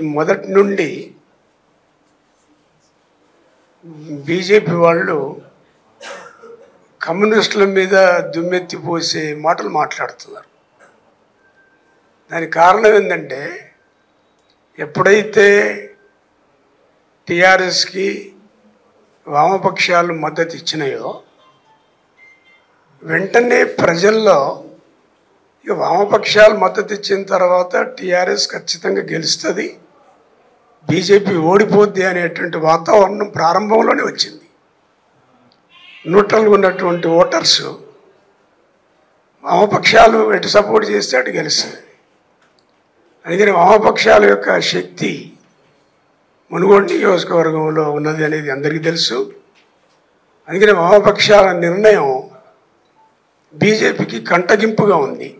మొదటి నుండి బీజేపీ వాళ్ళు కమ్యూనిస్టుల మీద దుమ్మెత్తి పోసే మాటలు మాట్లాడుతున్నారు దానికి కారణం ఏంటంటే ఎప్పుడైతే టీఆర్ఎస్కి వామపక్షాలు మద్దతు ఇచ్చినాయో వెంటనే ప్రజల్లో ఇక వామపక్షాలు మద్దతు ఇచ్చిన తర్వాత టీఆర్ఎస్ ఖచ్చితంగా గెలుస్తుంది బీజేపీ ఓడిపోద్ది అనేటువంటి వాతావరణం ప్రారంభంలోనే వచ్చింది న్యూట్రల్గా ఉన్నటువంటి ఓటర్స్ వామపక్షాలు ఎటు సపోర్ట్ చేస్తే అటు గెలుస్తుంది అందుకని వామపక్షాల యొక్క శక్తి మునుగోడు నియోజకవర్గంలో ఉన్నది అనేది అందరికీ తెలుసు అందుకని వామపక్షాల నిర్ణయం బీజేపీకి కంటగింపుగా ఉంది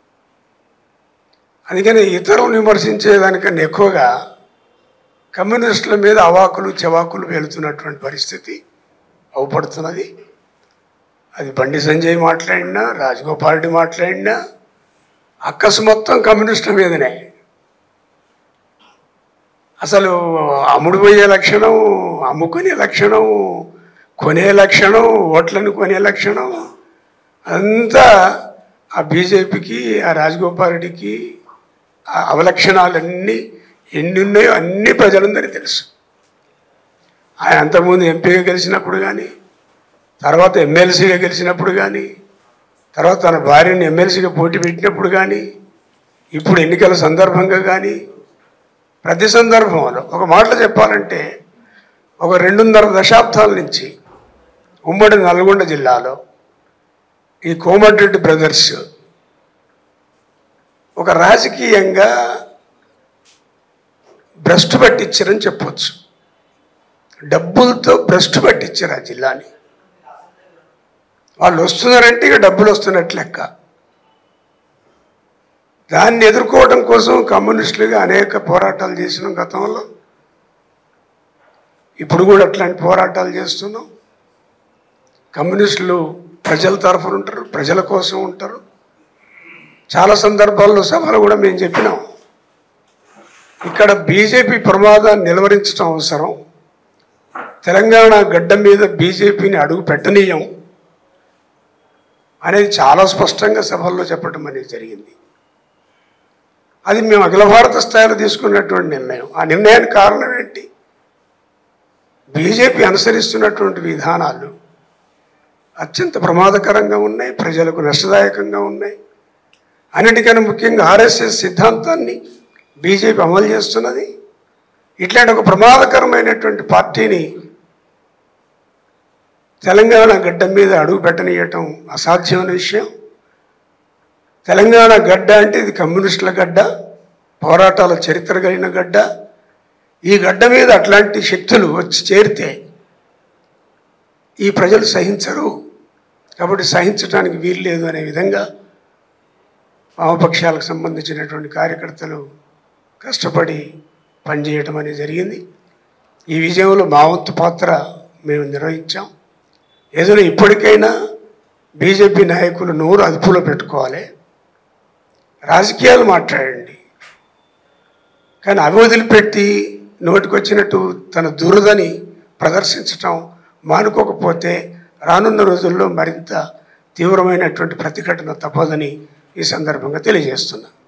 అందుకని ఇతరులను విమర్శించేదానికన్నా ఎక్కువగా కమ్యూనిస్టుల మీద అవాకులు చెవాకులు వెళుతున్నటువంటి పరిస్థితి అవుపడుతున్నది అది బండి సంజయ్ మాట్లాడినా రాజగోపాల్ రెడ్డి మాట్లాడినా అక్కసు మొత్తం కమ్యూనిస్టుల మీదనే అసలు అమ్ముడు పోయే లక్షణం అమ్ముకునే లక్షణం కొనే లక్షణం ఓట్లను కొనే లక్షణం అంతా ఆ బీజేపీకి ఆ రాజగోపాల్ రెడ్డికి ఆ అవలక్షణాలన్నీ ఎన్ని ఉన్నాయో అన్ని ప్రజలందరికీ తెలుసు ఆయన అంతకుముందు ఎంపీగా గెలిచినప్పుడు కానీ తర్వాత ఎమ్మెల్సీగా గెలిచినప్పుడు కానీ తర్వాత తన భార్యని ఎమ్మెల్సీగా పోటీ పెట్టినప్పుడు కానీ ఇప్పుడు ఎన్నికల సందర్భంగా కానీ ప్రతి సందర్భంలో ఒక మాటలో చెప్పాలంటే ఒక రెండున్నర దశాబ్దాల నుంచి ఉమ్మడి నల్గొండ జిల్లాలో ఈ కోమటిరెడ్డి బ్రదర్స్ ఒక రాజకీయంగా భ్రష్టు పట్టించారని చెప్పొచ్చు డబ్బులతో భ్రష్టు పట్టించారు ఆ జిల్లాని వాళ్ళు వస్తున్నారంటే ఇక డబ్బులు వస్తున్నట్టు లెక్క దాన్ని ఎదుర్కోవడం కోసం కమ్యూనిస్టులుగా అనేక పోరాటాలు చేసినాం గతంలో ఇప్పుడు కూడా అట్లాంటి పోరాటాలు చేస్తున్నాం కమ్యూనిస్టులు ప్రజల తరఫున ఉంటారు ప్రజల కోసం ఉంటారు చాలా సందర్భాల్లో సభలు కూడా మేము చెప్పినాం ఇక్కడ బీజేపీ ప్రమాదాన్ని నిలవరించడం అవసరం తెలంగాణ గడ్డ మీద బీజేపీని అడుగు పెట్టనీయం అనేది చాలా స్పష్టంగా సభల్లో చెప్పడం అనేది జరిగింది అది మేము అఖిల భారత స్థాయిలో తీసుకున్నటువంటి నిర్ణయం ఆ నిర్ణయానికి కారణం ఏంటి బీజేపీ అనుసరిస్తున్నటువంటి విధానాలు అత్యంత ప్రమాదకరంగా ఉన్నాయి ప్రజలకు నష్టదాయకంగా ఉన్నాయి అన్నిటికన్నా ముఖ్యంగా ఆర్ఎస్ఎస్ సిద్ధాంతాన్ని బీజేపీ అమలు చేస్తున్నది ఇట్లాంటి ఒక ప్రమాదకరమైనటువంటి పార్టీని తెలంగాణ గడ్డ మీద అడుగు పెట్టనీయటం అసాధ్యమైన విషయం తెలంగాణ గడ్డ అంటే ఇది కమ్యూనిస్టుల గడ్డ పోరాటాల చరిత్ర కలిగిన గడ్డ ఈ గడ్డ మీద అట్లాంటి శక్తులు వచ్చి చేరితే ఈ ప్రజలు సహించరు కాబట్టి సహించడానికి వీలు లేదు అనే విధంగా వామపక్షాలకు సంబంధించినటువంటి కార్యకర్తలు కష్టపడి పనిచేయటం అనేది జరిగింది ఈ విజయంలో మా వంతు పాత్ర మేము నిర్వహించాం ఏదైనా ఇప్పటికైనా బీజేపీ నాయకులు నోరు అదుపులో పెట్టుకోవాలి రాజకీయాలు మాట్లాడండి కానీ అవి వదిలిపెట్టి నోటికొచ్చినట్టు తన దురదని ప్రదర్శించటం మానుకోకపోతే రానున్న రోజుల్లో మరింత తీవ్రమైనటువంటి ప్రతిఘటన తప్పదని ఈ సందర్భంగా తెలియజేస్తున్నా